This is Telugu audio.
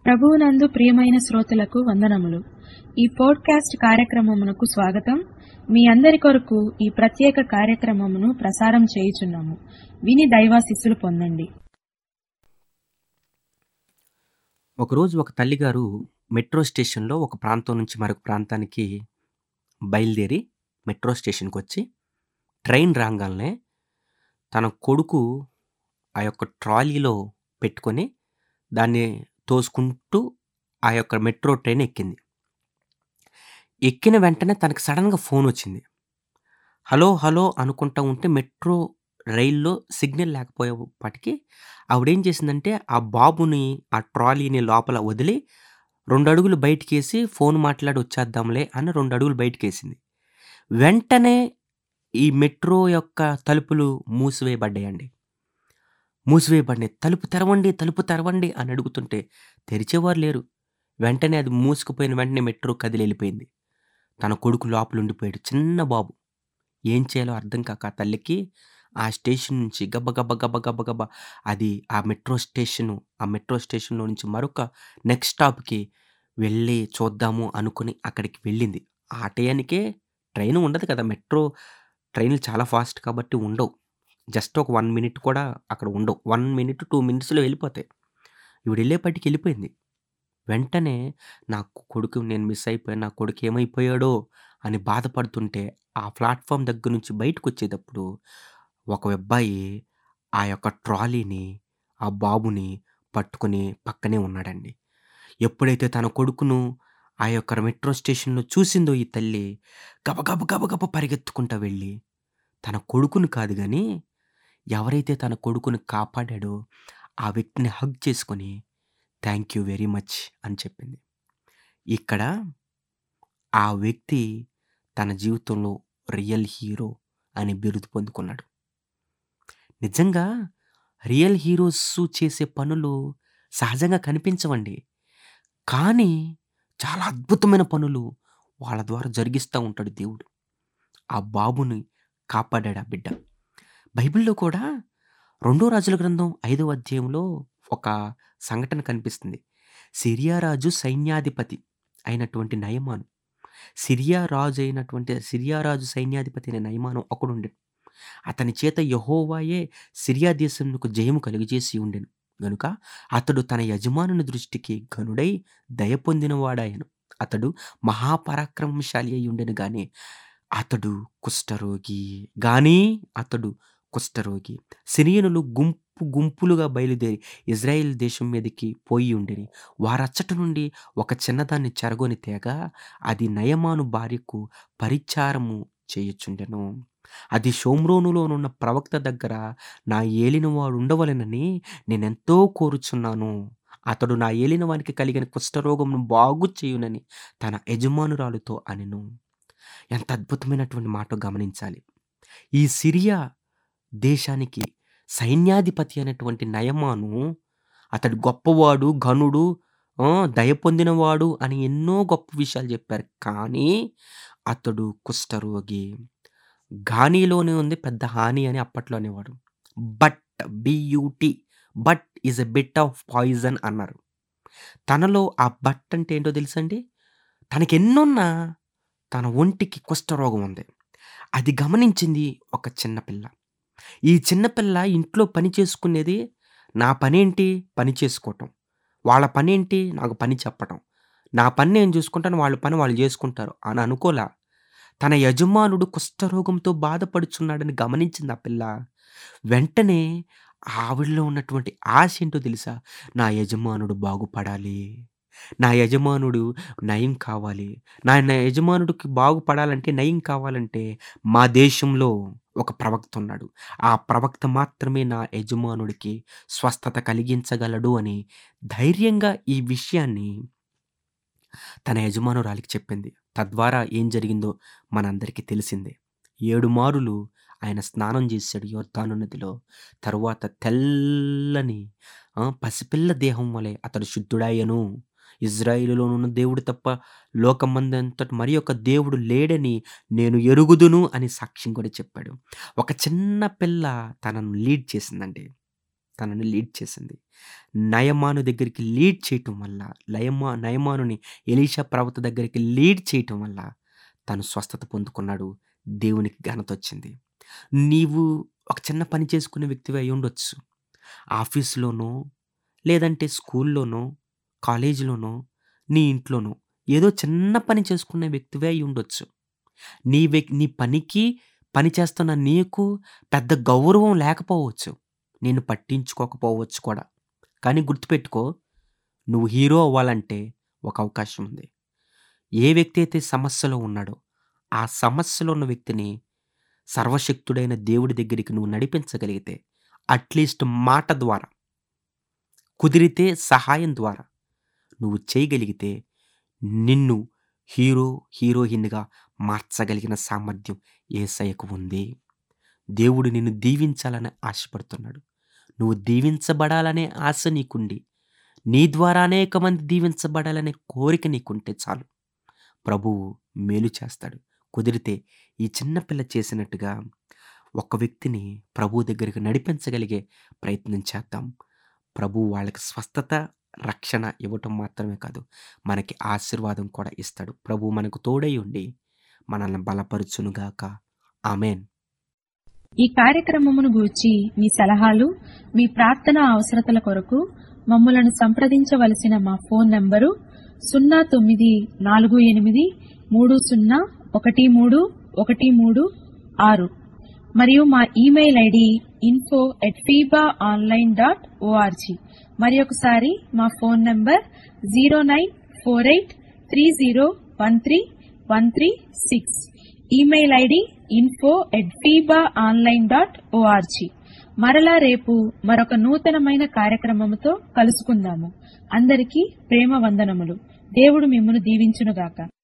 ప్రభువునందు ప్రియమైన శ్రోతలకు వందనములు ఈ పోడ్కాస్ట్ కార్యక్రమమునకు స్వాగతం మీ అందరి కొరకు ఈ ప్రత్యేక కార్యక్రమమును ప్రసారం చేయుచున్నాము విని దైవాశిస్సులు పొందండి ఒకరోజు ఒక తల్లిగారు మెట్రో స్టేషన్లో ఒక ప్రాంతం నుంచి మరొక ప్రాంతానికి బయలుదేరి మెట్రో స్టేషన్కి వచ్చి ట్రైన్ రాగానే తన కొడుకు ఆ యొక్క ట్రాలీలో పెట్టుకొని దాన్ని తోసుకుంటూ ఆ యొక్క మెట్రో ట్రైన్ ఎక్కింది ఎక్కిన వెంటనే తనకి సడన్గా ఫోన్ వచ్చింది హలో హలో అనుకుంటా ఉంటే మెట్రో రైల్లో సిగ్నల్ లేకపోయేపాటికి ఆవిడేం చేసిందంటే ఆ బాబుని ఆ ట్రాలీని లోపల వదిలి రెండు అడుగులు బయటికేసి ఫోన్ మాట్లాడి వచ్చేద్దాంలే అని రెండు అడుగులు బయటికేసింది వెంటనే ఈ మెట్రో యొక్క తలుపులు మూసివేయబడ్డాయండి మూసివేయబడినాయి తలుపు తెరవండి తలుపు తెరవండి అని అడుగుతుంటే తెరిచేవారు లేరు వెంటనే అది మూసుకుపోయిన వెంటనే మెట్రో కదిలి వెళ్ళిపోయింది తన కొడుకు లోపల ఉండిపోయాడు చిన్న బాబు ఏం చేయాలో అర్థం కాక ఆ తల్లికి ఆ స్టేషన్ నుంచి గబ్బ గబ్బ గబ్బ గబ్బ గబ్బ అది ఆ మెట్రో స్టేషను ఆ మెట్రో స్టేషన్లో నుంచి మరొక నెక్స్ట్ స్టాప్కి వెళ్ళి చూద్దాము అనుకుని అక్కడికి వెళ్ళింది ఆ టయానికే ట్రైన్ ఉండదు కదా మెట్రో ట్రైన్లు చాలా ఫాస్ట్ కాబట్టి ఉండవు జస్ట్ ఒక వన్ మినిట్ కూడా అక్కడ ఉండవు వన్ మినిట్ టూ మినిట్స్లో వెళ్ళిపోతాయి ఇవిడ వెళ్ళేపటికి వెళ్ళిపోయింది వెంటనే నా కొడుకు నేను మిస్ అయిపోయాను నా కొడుకు ఏమైపోయాడో అని బాధపడుతుంటే ఆ ప్లాట్ఫామ్ దగ్గర నుంచి బయటకు వచ్చేటప్పుడు ఒక అబ్బాయి ఆ యొక్క ట్రాలీని ఆ బాబుని పట్టుకొని పక్కనే ఉన్నాడండి ఎప్పుడైతే తన కొడుకును ఆ యొక్క మెట్రో స్టేషన్లో చూసిందో ఈ తల్లి గబగబ గబగబ పరిగెత్తుకుంటా వెళ్ళి తన కొడుకును కాదు కానీ ఎవరైతే తన కొడుకును కాపాడాడో ఆ వ్యక్తిని హగ్ చేసుకొని థ్యాంక్ యూ వెరీ మచ్ అని చెప్పింది ఇక్కడ ఆ వ్యక్తి తన జీవితంలో రియల్ హీరో అని బిరుదు పొందుకున్నాడు నిజంగా రియల్ హీరోస్ చేసే పనులు సహజంగా కనిపించవండి కానీ చాలా అద్భుతమైన పనులు వాళ్ళ ద్వారా జరిగిస్తూ ఉంటాడు దేవుడు ఆ బాబుని కాపాడాడు ఆ బిడ్డ బైబిల్లో కూడా రెండో రాజుల గ్రంథం ఐదవ అధ్యాయంలో ఒక సంఘటన కనిపిస్తుంది సిరియా రాజు సైన్యాధిపతి అయినటువంటి నయమాను సిరియా రాజు అయినటువంటి సిరియా రాజు సైన్యాధిపతి అయిన నయమాను ఒకడుండెను అతని చేత యహోవాయే సిరియా దేశంకు జయము కలుగజేసి ఉండెను గనుక అతడు తన యజమానుని దృష్టికి ఘనుడై దయ పొందినవాడాయను అతడు మహాపరాక్రమశాలి అయి ఉండెను గాని అతడు కుష్ఠరోగి గాని అతడు కుష్ఠరోగి సిరియనులు గుంపు గుంపులుగా బయలుదేరి ఇజ్రాయెల్ దేశం మీదకి పోయి ఉండిరి వారచ్చట నుండి ఒక చిన్నదాన్ని చెరగొని తేగ అది నయమాను భార్యకు పరిచారము చేయుచుండెను అది షోమ్రోనులోనున్న ప్రవక్త దగ్గర నా ఏలినవాడు ఉండవలెనని నేనెంతో కోరుచున్నాను అతడు నా ఏలిన వానికి కలిగిన కుష్ఠరోగమును బాగు చేయునని తన యజమానురాలుతో అనెను ఎంత అద్భుతమైనటువంటి మాట గమనించాలి ఈ సిరియా దేశానికి సైన్యాధిపతి అయినటువంటి నయమాను అతడు గొప్పవాడు ఘనుడు దయ పొందినవాడు అని ఎన్నో గొప్ప విషయాలు చెప్పారు కానీ అతడు కుష్ఠరోగి ఘానీలోనే ఉంది పెద్ద హాని అని అప్పట్లో అనేవాడు but beauty but is a bit of poison అన్నారు తనలో ఆ బట్ అంటే ఏంటో తెలుసండి తనకి ఎన్నున్నా తన ఒంటికి కుష్ఠరోగం ఉంది అది గమనించింది ఒక చిన్నపిల్ల ఈ చిన్నపిల్ల ఇంట్లో పని చేసుకునేది నా పనేంటి పని చేసుకోవటం వాళ్ళ పనేంటి నాకు పని చెప్పటం నా పని నేను చూసుకుంటాను వాళ్ళ పని వాళ్ళు చేసుకుంటారు అని అనుకోలా తన యజమానుడు కుష్ఠరోగంతో బాధపడుచున్నాడని గమనించింది ఆ పిల్ల వెంటనే ఆవిడలో ఉన్నటువంటి ఆశ ఏంటో తెలుసా నా యజమానుడు బాగుపడాలి నా యజమానుడు నయం కావాలి నా నా యజమానుడికి బాగుపడాలంటే నయం కావాలంటే మా దేశంలో ఒక ప్రవక్త ఉన్నాడు ఆ ప్రవక్త మాత్రమే నా యజమానుడికి స్వస్థత కలిగించగలడు అని ధైర్యంగా ఈ విషయాన్ని తన యజమానురాలికి చెప్పింది తద్వారా ఏం జరిగిందో మనందరికీ తెలిసిందే ఏడు మారులు ఆయన స్నానం చేశాడు యోర్ధాను నదిలో తరువాత తెల్లని పసిపిల్ల దేహం వలె అతడు శుద్ధుడాయను ఇజ్రాయిలులోనున్న దేవుడు తప్ప లోకమందంతట మరి ఒక దేవుడు లేడని నేను ఎరుగుదును అని సాక్ష్యం కూడా చెప్పాడు ఒక చిన్న పిల్ల తనను లీడ్ చేసిందండి తనని లీడ్ చేసింది నయమాను దగ్గరికి లీడ్ చేయటం వల్ల లయమా నయమానుని ఎలీషా ప్రవక్త దగ్గరికి లీడ్ చేయటం వల్ల తను స్వస్థత పొందుకున్నాడు దేవునికి ఘనత వచ్చింది నీవు ఒక చిన్న పని చేసుకునే వ్యక్తివి అయి ఉండొచ్చు ఆఫీస్లోనో లేదంటే స్కూల్లోనో కాలేజీలోనో నీ ఇంట్లోనో ఏదో చిన్న పని చేసుకునే వ్యక్తివే అయి ఉండొచ్చు నీ వ్యక్ నీ పనికి పని చేస్తున్న నీకు పెద్ద గౌరవం లేకపోవచ్చు నేను పట్టించుకోకపోవచ్చు కూడా కానీ గుర్తుపెట్టుకో నువ్వు హీరో అవ్వాలంటే ఒక అవకాశం ఉంది ఏ వ్యక్తి అయితే సమస్యలో ఉన్నాడో ఆ సమస్యలో ఉన్న వ్యక్తిని సర్వశక్తుడైన దేవుడి దగ్గరికి నువ్వు నడిపించగలిగితే అట్లీస్ట్ మాట ద్వారా కుదిరితే సహాయం ద్వారా నువ్వు చేయగలిగితే నిన్ను హీరో హీరోయిన్గా మార్చగలిగిన సామర్థ్యం ఏసయ్యకు ఉంది దేవుడు నిన్ను దీవించాలని ఆశపడుతున్నాడు నువ్వు దీవించబడాలనే ఆశ నీకుండి నీ ద్వారా అనేక మంది దీవించబడాలనే కోరిక నీకుంటే చాలు ప్రభువు మేలు చేస్తాడు కుదిరితే ఈ చిన్నపిల్ల చేసినట్టుగా ఒక వ్యక్తిని ప్రభు దగ్గరికి నడిపించగలిగే ప్రయత్నం చేద్దాం ప్రభు వాళ్ళకి స్వస్థత రక్షణ ఇవ్వటం మాత్రమే కాదు మనకి ఆశీర్వాదం కూడా ఇస్తాడు ప్రభు మనకు తోడై ఉండి మనల్ని బలపరుచునుగాక ఆమెన్ ఈ కార్యక్రమమును గూర్చి మీ సలహాలు మీ ప్రార్థన అవసరతల కొరకు మమ్మలను సంప్రదించవలసిన మా ఫోన్ నంబరు సున్నా తొమ్మిది నాలుగు ఎనిమిది మూడు సున్నా ఒకటి మూడు ఒకటి మూడు ఆరు మరియు మా email ID info at FEBA online dot ORG మరి ఒకసారి మా phone number zero nine four eight three zero one three one three six email ID info at FEBA online dot ORG మరలా రేపు మరొక నూతనమైన కార్యక్రమముతో కలుసుకుందాము అందరికీ ప్రేమ వందనములు దేవుడు మిమ్మను దీవించునుగాక